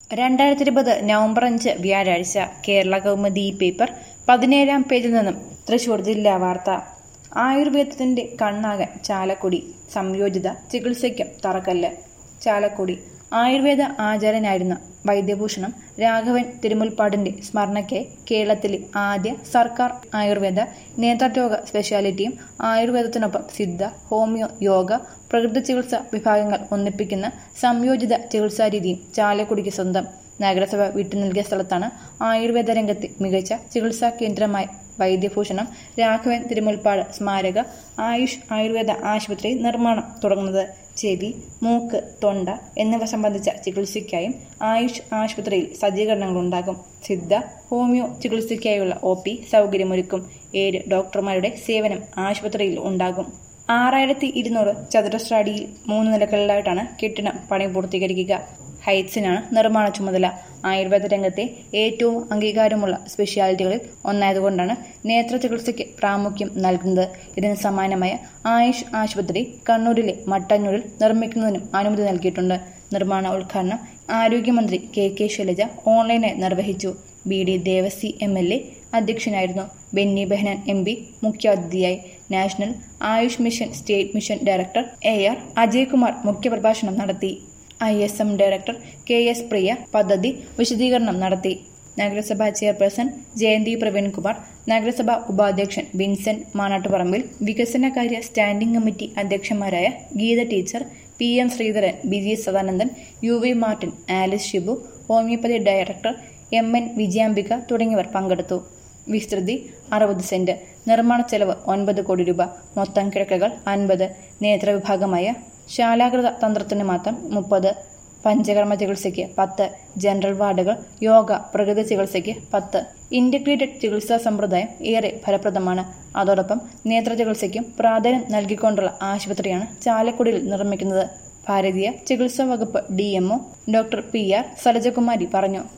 രണ്ടായിരത്തി ഇരുപത് നവംബർ അഞ്ച് വ്യാഴാഴ്ച കേരള കൗമുദി പേപ്പർ പതിനേഴാം പേജിൽ നിന്നും തൃശൂർ ജില്ലാ വാർത്ത ആയുർവേദത്തിന്റെ കണ്ണാകൻ ചാലക്കുടി സംയോജിത ചികിത്സയ്ക്കും തറക്കല്ല് ചാലക്കുടി ആയുർവേദ ആചാര്യനായിരുന്ന വൈദ്യഭൂഷണം രാഘവൻ തിരുമുൽപ്പാടിന്റെ സ്മരണയ്ക്ക് കേരളത്തിലെ ആദ്യ സർക്കാർ ആയുർവേദ നേത്രരോഗ സ്പെഷ്യാലിറ്റിയും ആയുർവേദത്തിനൊപ്പം സിദ്ധ ഹോമിയോ യോഗ പ്രകൃതി ചികിത്സ വിഭാഗങ്ങൾ ഒന്നിപ്പിക്കുന്ന സംയോജിത ചികിത്സാരീതിയും ചാലക്കുടിക്ക് സ്വന്തം നഗരസഭ വിട്ടു നൽകിയ സ്ഥലത്താണ് ആയുർവേദ രംഗത്തെ മികച്ച ചികിത്സാ കേന്ദ്രമായി വൈദ്യഭൂഷണം രാഘവൻ തിരുമുൽപ്പാട് സ്മാരക ആയുഷ് ആയുർവേദ ആശുപത്രി നിർമ്മാണം തുടങ്ങുന്നത് ചെവി മൂക്ക് തൊണ്ട എന്നിവ സംബന്ധിച്ച ചികിത്സയ്ക്കായും ആയുഷ് ആശുപത്രിയിൽ സജ്ജീകരണങ്ങളുണ്ടാകും സിദ്ധ ഹോമിയോ ചികിത്സയ്ക്കായുള്ള ഒ പി സൗകര്യമൊരുക്കും ഏഴ് ഡോക്ടർമാരുടെ സേവനം ആശുപത്രിയിൽ ഉണ്ടാകും ആറായിരത്തി ഇരുന്നൂറ് ചതുരശ്ര അടിയിൽ മൂന്ന് നിലകളിലായിട്ടാണ് കെട്ടിടം പണി പൂർത്തീകരിക്കുക ഹൈറ്റ്സിനാണ് നിർമ്മാണ ചുമതല ആയുർവേദ രംഗത്തെ ഏറ്റവും അംഗീകാരമുള്ള സ്പെഷ്യാലിറ്റികളിൽ ഒന്നായതുകൊണ്ടാണ് നേത്ര ചികിത്സയ്ക്ക് പ്രാമുഖ്യം നൽകുന്നത് ഇതിന് സമാനമായ ആയുഷ് ആശുപത്രി കണ്ണൂരിലെ മട്ടന്നൂരിൽ നിർമ്മിക്കുന്നതിനും അനുമതി നൽകിയിട്ടുണ്ട് നിർമ്മാണ ഉദ്ഘാടനം ആരോഗ്യമന്ത്രി കെ കെ ശൈലജ ഓൺലൈനായി നിർവഹിച്ചു B D Devassy M L A അധ്യക്ഷനായിരുന്നു ബെന്നി ബെഹനാൻ എം പി മുഖ്യാതിഥിയായി national Ayush mission state mission director A R Ajaykumar മുഖ്യപ്രഭാഷണം നടത്തി I S M director K S Priya പദ്ധതി വിശദീകരണം നടത്തി നഗരസഭാ ചെയർപേഴ്സൺ ജയന്തി പ്രവീൺകുമാർ നഗരസഭാ ഉപാധ്യക്ഷൻ വിൻസെന്റ് മാനാട്ടുപറമ്പിൽ വികസനകാര്യ സ്റ്റാൻഡിംഗ് കമ്മിറ്റി അധ്യക്ഷന്മാരായ Geetha teacher P M Sreedharan Biji Sadanandan U V Martin Alice Shibu homeopathy director M N Vijayambika തുടങ്ങിയവർ പങ്കെടുത്തു വിസ്തൃതി അറുപത് സെന്റ് നിർമ്മാണ ചെലവ് ഒൻപത് കോടി രൂപ മൊത്തം കിടക്കകൾ അൻപത് നേത്രവിഭാഗമായ ശാലാകൃത തന്ത്രത്തിന് മാത്രം മുപ്പത് പഞ്ചകർമ്മ ചികിത്സയ്ക്ക് പത്ത് ജനറൽ വാർഡുകൾ യോഗ പ്രകൃതി ചികിത്സയ്ക്ക് പത്ത് ഇന്റഗ്രേറ്റഡ് ചികിത്സാ സമ്പ്രദായം ഏറെ ഫലപ്രദമാണ് അതോടൊപ്പം നേത്ര ചികിത്സയ്ക്കും പ്രാധാന്യം നൽകിക്കൊണ്ടുള്ള ആശുപത്രിയാണ് ചാലക്കുടിയിൽ നിർമ്മിക്കുന്നത് ഭാരതീയ ചികിത്സാ വകുപ്പ് D doctor P R Salajakumari പറഞ്ഞു